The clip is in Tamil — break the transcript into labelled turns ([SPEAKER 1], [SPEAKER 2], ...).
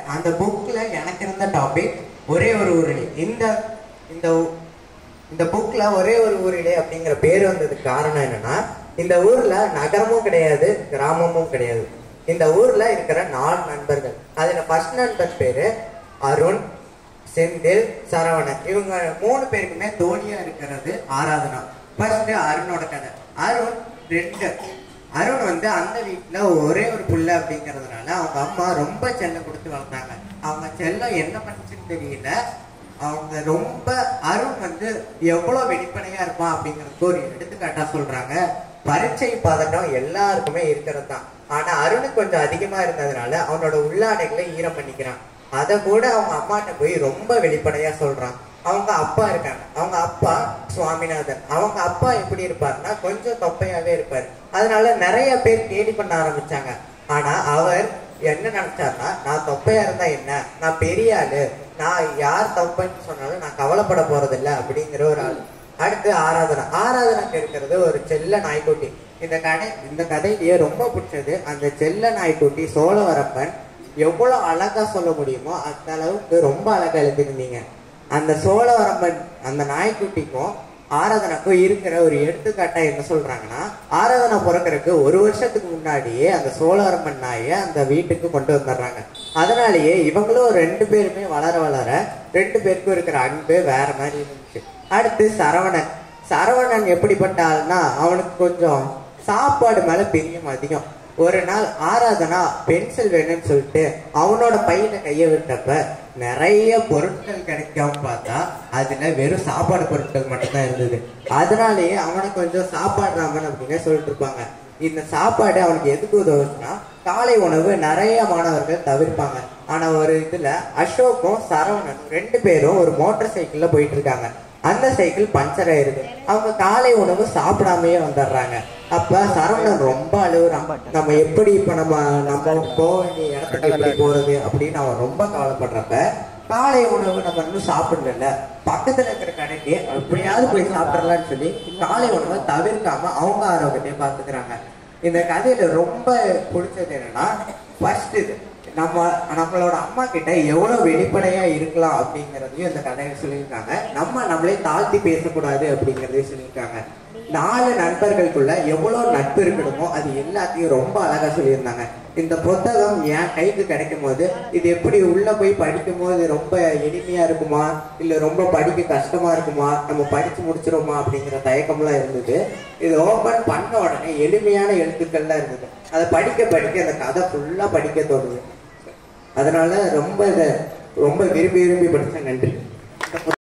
[SPEAKER 1] அந்த புக்ல எனக்கு இருந்த டாபிக் ஒரே ஒரு ஊரிலே இந்த இந்த ஊ- இந்த புக்ல ஒரே ஒரு ஊரிலே அப்படிங்கிற பேர் வந்ததுக்கு காரணம் என்னன்னா இந்த ஊர்ல நகரமும் கிடையாது கிராமமும் கிடையாது இந்த ஊர்ல இருக்கிற நாலு நண்பர்கள் அதுல ஃபர்ஸ்ட் நண்பர் பேரு அருண் செந்தில் சரவணன் இவங்க மூணு பேருக்குமே தோனியா இருக்கிறது ஆராதனா ஃபர்ஸ்ட் அருணோட கதை அருண் ரெண்டு அருண் வந்து அந்த வீட்டுல ஒரே ஒரு புள்ள அப்படிங்கறதுனால அவங்க அம்மா ரொம்ப செல்லம் கொடுத்து வளர்த்தாங்க அவங்க செல்லம் என்ன பண்ணுச்சுன்னு தெரியல அவங்க ரொம்ப அருண் வந்து எவ்வளவு வெளிப்படையா இருப்பான் அப்படிங்கறதுக்கு ஒரு எடுத்துக்காட்டா சொல்றாங்க பரீட்சை பதட்டம் எல்லாருக்குமே இருக்கிறது தான் ஆனா அருணுக்கு கொஞ்சம் அதிகமா இருந்ததுனால அவனோட உள்ளாடைகளை ஈரம் பண்ணிக்கிறான் அதை கூட அவங்க அம்மாட்ட போய் ரொம்ப வெளிப்படையா சொல்றான் அவங்க அப்பா இருக்காங்க அவங்க அப்பா சுவாமிநாதன் அவங்க அப்பா எப்படி இருப்பாருன்னா கொஞ்சம் தொப்பையாவே இருப்பாரு அதனால நிறைய பேர் கேலி பண்ண ஆரம்பிச்சாங்க ஆனா அவர் என்ன நினைச்சாருன்னா நான் தொப்பையா இருந்தா என்ன நான் பெரிய ஆளு நான் யார் தொப்பைன்னு சொன்னாலும் நான் கவலைப்பட போறது இல்ல அப்படிங்கிற ஒரு ஆளு அடுத்து ஆராதனா ஆராதனாக்கு இருக்கிறது ஒரு செல்ல நாய்க்குட்டி இந்த கடை இந்த கதையிலேயே ரொம்ப பிடிச்சது அந்த செல்ல நாய்க்குட்டி சோழவரப்பன் எவ்வளவு அழகா சொல்ல முடியுமோ அந்த அளவுக்கு ரொம்ப அழகா எழுதிருந்தீங்க அந்த சோழவரம்பன் அந்த நாய்க்குட்டிக்கும் ஆராதனாக்கும் இருக்கிற ஒரு எடுத்துக்காட்டா என்ன சொல்றாங்கன்னா ஆராதனா பிறக்கறதுக்கு ஒரு வருஷத்துக்கு முன்னாடியே அந்த சோழவரம்பன் நாயை அந்த வீட்டுக்கு கொண்டு வந்துடுறாங்க அதனாலேயே இவங்களும் ரெண்டு பேருமே வளர வளர ரெண்டு பேருக்கும் இருக்கிற அன்பு வேற மாதிரி இருந்துச்சு அடுத்து சரவணன் சரவணன் எப்படிப்பட்ட ஆள்னா அவனுக்கு கொஞ்சம் சாப்பாடு மேல பிரியம் அதிகம் ஒரு நாள் ஆராதனா பென்சில் வேணும்னு சொல்லிட்டு அவனோட பையில கைய விட்டப்ப நிறைய பொருட்கள் கிடைக்காம பார்த்தா அதுல வெறும் சாப்பாடு பொருட்கள் மட்டும்தான் இருந்தது அதனாலேயே அவனுக்கு கொஞ்சம் சாப்பாடு ராமன் அப்படின்னு சொல்லிட்டு இருப்பாங்க இந்த சாப்பாடு அவனுக்கு எதுக்கு உதவுச்சுன்னா காலை உணவு நிறைய மாணவர்கள் தவிர்ப்பாங்க ஆனா ஒரு இதுல அசோக்கும் சரவணனும் ரெண்டு பேரும் ஒரு மோட்டார் சைக்கிள்ல போயிட்டு இருக்காங்க அந்த சைக்கிள் பஞ்சர் ஆயிருது அவங்க காலை உணவு சாப்பிடாமயே வந்துடுறாங்க அப்ப சரவணன் ரொம்ப அழுகுறான் நம்ம எப்படி இப்ப நம்ம நம்ம போக வேண்டிய இடத்துக்கு எப்படி போறது அப்படின்னு அவன் ரொம்ப கவலைப்படுறப்ப காலை உணவு நம்ம இன்னும் சாப்பிடல பக்கத்துல இருக்கிற கடைக்கு எப்படியாவது போய் சாப்பிடலாம்னு சொல்லி காலை உணவை தவிர்க்காம அவங்க ஆரோக்கியத்தையும் பாத்துக்கிறாங்க இந்த கதையில ரொம்ப பிடிச்சது என்னன்னா ஃபர்ஸ்ட் இது நம்ம நம்மளோட அம்மா கிட்ட எவ்வளவு வெளிப்படையா இருக்கலாம் அப்படிங்கறதையும் இந்த கதையில சொல்லியிருக்காங்க நம்ம நம்மளே தாழ்த்தி பேசக்கூடாது அப்படிங்கறதையும் சொல்லியிருக்காங்க நாலு நண்பர்களுக்குள்ள எவ்வளவு நட்பு இருக்கணுமோ அது எல்லாத்தையும் ரொம்ப அழகா சொல்லியிருந்தாங்க இந்த புத்தகம் என் கைக்கு கிடைக்கும் போது இது எப்படி உள்ள போய் படிக்கும் போது ரொம்ப எளிமையா இருக்குமா இல்ல ரொம்ப படிக்க கஷ்டமா இருக்குமா நம்ம படிச்சு முடிச்சிருவோமா அப்படிங்கிற தயக்கம்லாம் இருந்தது இது ஓபன் பண்ண உடனே எளிமையான எழுத்துக்கள்லாம் இருந்தது அதை படிக்க படிக்க அந்த கதை ஃபுல்லா படிக்க தோணுது அதனால ரொம்ப இதை ரொம்ப விரும்பி விரும்பி படிச்சேன் நன்றி